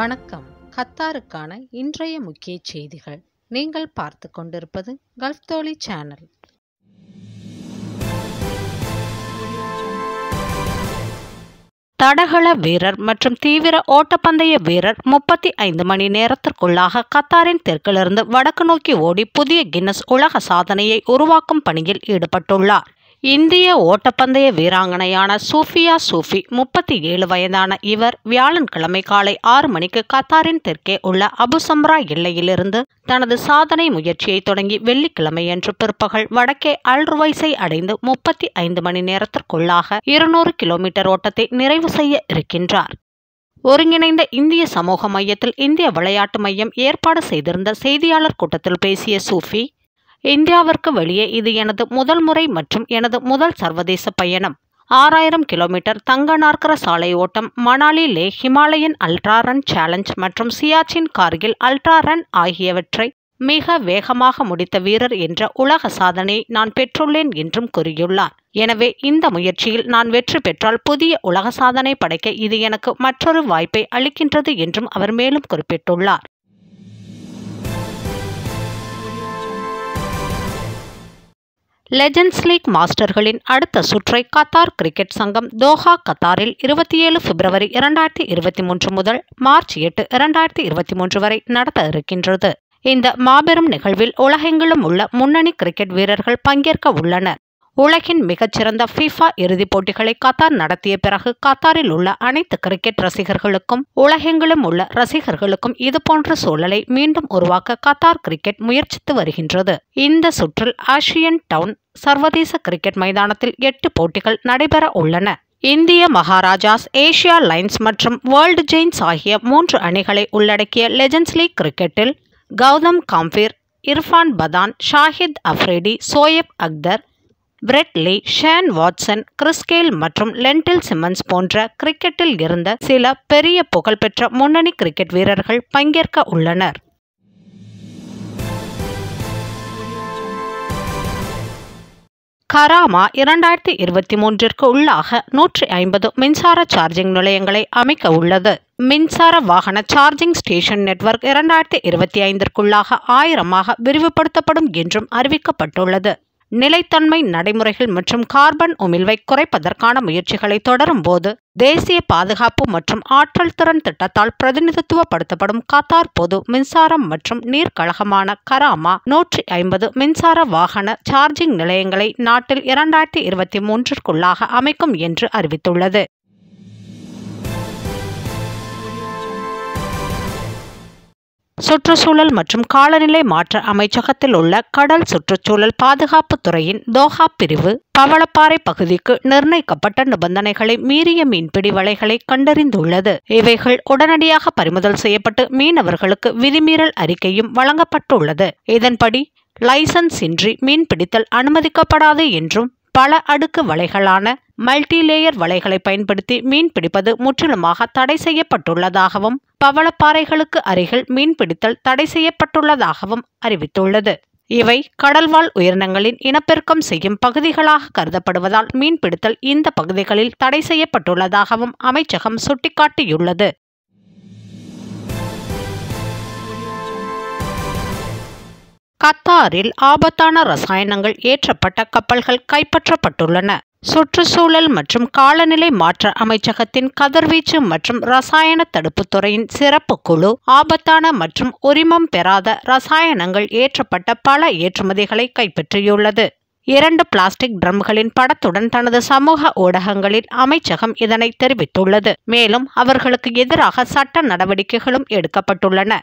வணக்கம் கத்தாருக்கான இன்றைய முக்கிய செய்திகள் நீங்கள் பார்த்து கொண்டிருப்பது கல்ஃப் தோழி சேனல் தடகள வீரர் மற்றும் தீவிர ஓட்டப்பந்தய வீரர் முப்பத்தி ஐந்து மணி நேரத்திற்குள்ளாக கத்தாரின் தெற்கிலிருந்து வடக்கு நோக்கி ஓடி புதிய கின்னஸ் உலக சாதனையை உருவாக்கும் பணியில் ஈடுபட்டுள்ளார் இந்திய ஓட்டப்பந்தய வீராங்கனையான சூஃபியா சூஃபி முப்பத்தி ஏழு வயதான இவர் வியாழன்கிழமை காலை ஆறு மணிக்கு கத்தாரின் தெற்கே உள்ள அபுசம்ரா எல்லையிலிருந்து தனது சாதனை முயற்சியை தொடங்கி வெள்ளிக்கிழமையன்று பிற்பகல் வடக்கே அல் ருவைஸை அடைந்து முப்பத்தி ஐந்து மணி நேரத்திற்குள்ளாக இருநூறு கிலோமீட்டர் ஓட்டத்தை நிறைவு செய்ய இருக்கின்றார் ஒருங்கிணைந்த இந்திய சமூக மையத்தில் இந்திய விளையாட்டு மையம் ஏற்பாடு செய்திருந்த செய்தியாளர் கூட்டத்தில் பேசிய சூஃபி இந்தியாவிற்கு வெளியே இது எனது முதல் முறை மற்றும் எனது முதல் சர்வதேச பயணம் ஆறாயிரம் கிலோமீட்டர் தங்க நாற்கர சாலை ஓட்டம் Manali Leh Himalayan ultra run challenge மற்றும் சியாச்சின் கார்கில் அல்ட்ரா ரன் ஆகியவற்றை மிக வேகமாக முடித்த வீரர் என்ற உலக சாதனையை நான் பெற்றுள்ளேன் என்றும் கூறியுள்ளார் எனவே இந்த முயற்சியில் நான் வெற்றி பெற்றால் புதிய உலக சாதனை படைக்க இது எனக்கு மற்றொரு வாய்ப்பை அளிக்கின்றது என்றும் அவர் மேலும் குறிப்பிட்டுள்ளார் லெஜண்ட்ஸ் லீக் மாஸ்டர்களின் அடுத்த சுற்றை கத்தார் கிரிக்கெட் சங்கம் தோஹா கத்தாரில் இருபத்தி ஏழு பிப்ரவரி இரண்டாயிரத்தி இருபத்தி மூன்று முதல் மார்ச் எட்டு இரண்டாயிரத்தி இருபத்தி மூன்று வரை நடத்த இருக்கின்றது இந்த மாபெரும் நிகழ்வில் உலகெங்கிலும் உள்ள முன்னணி கிரிக்கெட் வீரர்கள் பங்கேற்க உள்ளனர் உலகின் மிகச்சிறந்த ஃபிஃபா இறுதிப் போட்டிகளை கத்தார் நடத்திய பிறகு கத்தாரில் உள்ள அனைத்து கிரிக்கெட் ரசிகர்களுக்கும் உலகெங்கிலும் உள்ள ரசிகர்களுக்கும் இதுபோன்ற சூழலை மீண்டும் உருவாக்க கத்தார் கிரிக்கெட் முயற்சித்து வருகின்றது இந்த சுற்றில் ஆசியன் டவுன் சர்வதேச கிரிக்கெட் மைதானத்தில் எட்டு போட்டிகள் நடைபெற உள்ளன இந்திய மகாராஜாஸ் ஏசியா லைன்ஸ் மற்றும் வேர்ல்டு ஜெயின்ஸ் ஆகிய மூன்று அணிகளை உள்ளடக்கிய லெஜண்ட்ஸ் லீக் கிரிக்கெட்டில் Gautam Gambhir Irfan Pathan Shahid Afridi Shoaib Akhtar Brett Lee Shane Watson Chris Gayle மற்றும் லென்டில் சிம்மன்ஸ் போன்ற கிரிக்கெட்டில் இருந்த சில பெரிய புகழ்பெற்ற முன்னணி கிரிக்கெட் வீரர்கள் பங்கேற்க உள்ளனர் கராமா இரண்டாயிரத்தி இருபத்தி மூன்றிற்கு உள்ளாக நூற்றி ஐம்பது மின்சார சார்ஜிங் நிலையங்களை அமைக்க உள்ளது மின்சார வாகன சார்ஜிங் ஸ்டேஷன் நெட்வொர்க் இரண்டாயிரத்தி இருபத்தி ஐந்திற்குள்ளாக ஆயிரமாக விரிவுபடுத்தப்படும் என்றும் அறிவிக்கப்பட்டுள்ளது நிலைத்தன்மை நடைமுறைகள் மற்றும் கார்பன் உமிழ்வை குறைப்பதற்கான முயற்சிகளை தொடரும் போது தேசிய பாதுகாப்பு மற்றும் ஆற்றல் திறன் திட்டத்தால் பிரதிநிதித்துவப்படுத்தப்படும் கத்தார் பொது மின்சாரம் மற்றும் நீர் கழகமான கராமா நூற்றி ஐம்பது மின்சார வாகன சார்ஜிங் நிலையங்களை நாட்டில் இரண்டாயிரத்தி இருபத்தி மூன்றிற்குள்ளாக அமைக்கும் என்று அறிவித்துள்ளது சுற்றுச்சூழல் மற்றும் காலநிலை மாற்ற அமைச்சகத்தில் உள்ள கடல் சுற்றுச்சூழல் பாதுகாப்பு துறையின் தோஹா பிரிவு பவளப்பாறை பகுதிக்கு நிர்ணயிக்கப்பட்ட நிபந்தனைகளை மீறிய மீன்பிடி வலைகளை கண்டறிந்துள்ளது இவைகள் உடனடியாக பறிமுதல் செய்யப்பட்டு மீனவர்களுக்கு விதிமீறல் அறிக்கையும் வழங்கப்பட்டுள்ளது இதன்படி லைசன்ஸ் இன்றி மீன்பிடித்தல் அனுமதிக்கப்படாது என்றும் பல அடுக்கு வலைகளான மல்டிலேயர் வலைகளை பயன்படுத்தி மீன் பிடிப்பது முற்றிலுமாக தடை செய்யப்பட்டுள்ளதாகவும் பவளப்பாறைகளுக்கு அருகில் மீன்பிடித்தல் தடை செய்யப்பட்டுள்ளதாகவும் அறிவித்துள்ளது இவை கடல்வாழ் உயிரினங்களின் இனப்பெருக்கம் செய்யும் பகுதிகளாக கருதப்படுவதால் மீன்பிடித்தல் இந்த பகுதிகளில் தடை செய்யப்பட்டுள்ளதாகவும் அமைச்சகம் சுட்டிக்காட்டியுள்ளது கத்தாரில் ஆபத்தான ரசாயனங்கள் ஏற்றப்பட்ட கப்பல்கள் கைப்பற்றப்பட்டுள்ளன சுற்றுச்சூழல் மற்றும் காலநிலை மாற்ற அமைச்சகத்தின் கதிர்வீச்சு மற்றும் ரசாயன தடுப்பு துறையின் சிறப்பு குழு ஆபத்தான மற்றும் உரிமம் பெறாத ரசாயனங்கள் ஏற்றப்பட்ட பல ஏற்றுமதிகளை கைப்பற்றியுள்ளது இரண்டு பிளாஸ்டிக் ட்ரம்களின் படத்துடன் தனது சமூக ஊடகங்களில் அமைச்சகம் இதனை தெரிவித்துள்ளது மேலும் அவர்களுக்கு எதிராக சட்ட நடவடிக்கைகளும் எடுக்கப்பட்டுள்ளன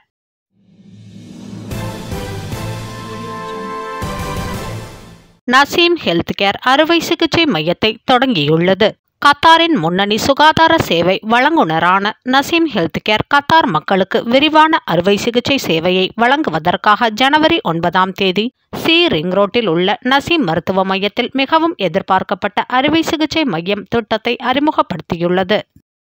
நசீம் ஹெல்த் கேர் அறுவை சிகிச்சை மையத்தை தொடங்கியுள்ளது கத்தாரின் முன்னணி சுகாதார சேவை வழங்குனரான நசீம் ஹெல்த் கேர் கத்தார் மக்களுக்கு விரிவான அறுவை சிகிச்சை சேவையை வழங்குவதற்காக ஜனவரி ஒன்பதாம் தேதி சி ரிங் ரோட்டில் உள்ள நசீம் மருத்துவ மையத்தில் மிகவும் எதிர்பார்க்கப்பட்ட அறுவை சிகிச்சை மையம் திட்டத்தை அறிமுகப்படுத்தியுள்ளது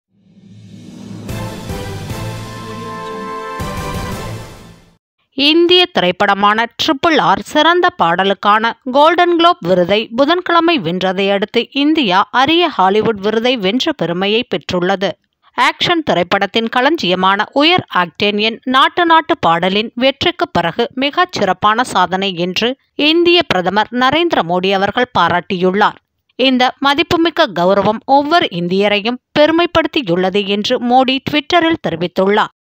இந்திய திரைப்படமான ட்ரிபிள் ஆர் சிறந்த பாடலுக்கான கோல்டன் குளோப் விருதை புதன்கிழமை வென்றதை அடுத்து இந்தியா அரிய ஹாலிவுட் விருதை வென்ற பெருமையை பெற்றுள்ளது ஆக்ஷன் திரைப்படத்தின் களஞ்சியமான உயர் ஆக்டேனியன் நாட்டு நாட்டு பாடலின் வெற்றிக்கு பிறகு மிகச் சிறப்பான சாதனை என்று இந்திய பிரதமர் நரேந்திர மோடி அவர்கள் பாராட்டியுள்ளார் இந்த மதிப்புமிக்க கௌரவம் ஒவ்வொரு இந்தியரையும் பெருமைப்படுத்தியுள்ளது என்று மோடி ட்விட்டரில் தெரிவித்துள்ளார்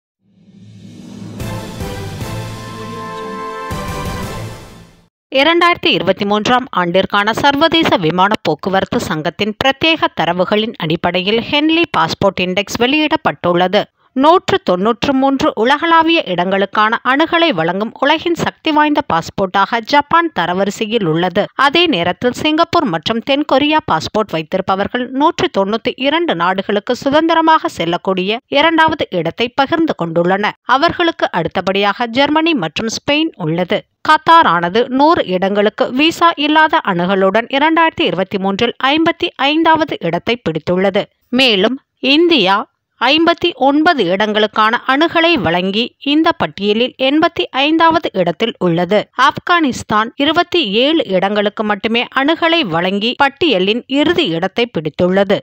இரண்டாயிரத்தி இருபத்தி மூன்றாம் ஆண்டிற்கான சர்வதேச விமான போக்குவரத்து சங்கத்தின் பிரத்யேக தரவுகளின் அடிப்படையில் ஹென்லி பாஸ்போர்ட் இண்டெக்ஸ் வெளியிடப்பட்டுள்ளது நூற்று தொன்னூற்று மூன்று உலகளாவிய இடங்களுக்கான அணுகலை வழங்கும் உலகின் சக்தி வாய்ந்த பாஸ்போர்ட்டாக ஜப்பான் தரவரிசையில் உள்ளது அதே நேரத்தில் சிங்கப்பூர் மற்றும் தென்கொரியா பாஸ்போர்ட் வைத்திருப்பவர்கள் நூற்று தொண்ணூத்தி இரண்டு நாடுகளுக்கு சுதந்திரமாக செல்லக்கூடிய இரண்டாவது இடத்தை பகிர்ந்து கொண்டுள்ளனர் அவர்களுக்கு அடுத்தபடியாக ஜெர்மனி மற்றும் ஸ்பெயின் உள்ளது கத்தார் ஆனது நூறு இடங்களுக்கு விசா இல்லாத அணுகலுடன் இரண்டாயிரத்தி இருபத்தி மூன்றில் ஐம்பத்தி ஐந்தாவது இடத்தை பிடித்துள்ளது மேலும் இந்தியா ஐம்பத்தி ஒன்பது இடங்களுக்கான அணுகலை வழங்கி இந்த பட்டியலில் எண்பத்தி ஐந்தாவது இடத்தில் உள்ளது ஆப்கானிஸ்தான் இருபத்தி ஏழு இடங்களுக்கு மட்டுமே அணுகலை வழங்கி பட்டியலின் இறுதி இடத்தை பிடித்துள்ளது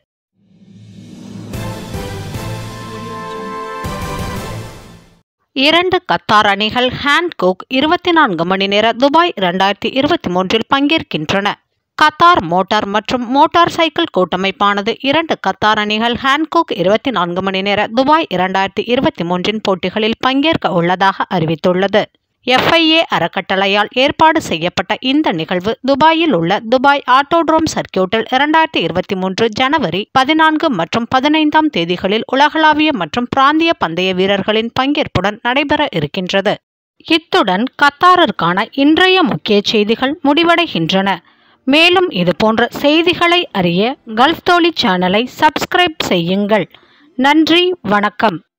இரண்டு கத்தார் அணிகள் ஹேண்ட்கோக் இருபத்தி நான்கு மணி நேர துபாய் இரண்டாயிரத்தி இருபத்தி மூன்றில் பங்கேற்கின்றன கத்தார் மோட்டார் மற்றும் மோட்டார் சைக்கிள் கூட்டமைப்பானது இரண்டு கத்தார் அணிகள் ஹேண்ட்கோக் இருபத்தி நான்கு மணி நேர துபாய் இரண்டாயிரத்தி இருபத்தி மூன்றின் போட்டிகளில் பங்கேற்க உள்ளதாக அறிவித்துள்ளது எஃப்ஐஏ அறக்கட்டளையால் ஏற்பாடு செய்யப்பட்ட இந்த நிகழ்வு துபாயில் உள்ள துபாய் ஆட்டோட்ரோம் சர்க்கியூட்டில் இரண்டாயிரத்தி இருபத்தி மூன்று ஜனவரி பதினான்கு மற்றும் பதினைந்தாம் தேதிகளில் உலகளாவிய மற்றும் பிராந்திய பந்தய வீரர்களின் பங்கேற்புடன் நடைபெற இருக்கின்றது இத்துடன் கத்தாரிற்கான இன்றைய முக்கிய செய்திகள் முடிவடைகின்றன மேலும் இது போன்ற செய்திகளை அறிய கல்ஃப் தோழி சேனலை சப்ஸ்கிரைப் செய்யுங்கள் நன்றி வணக்கம்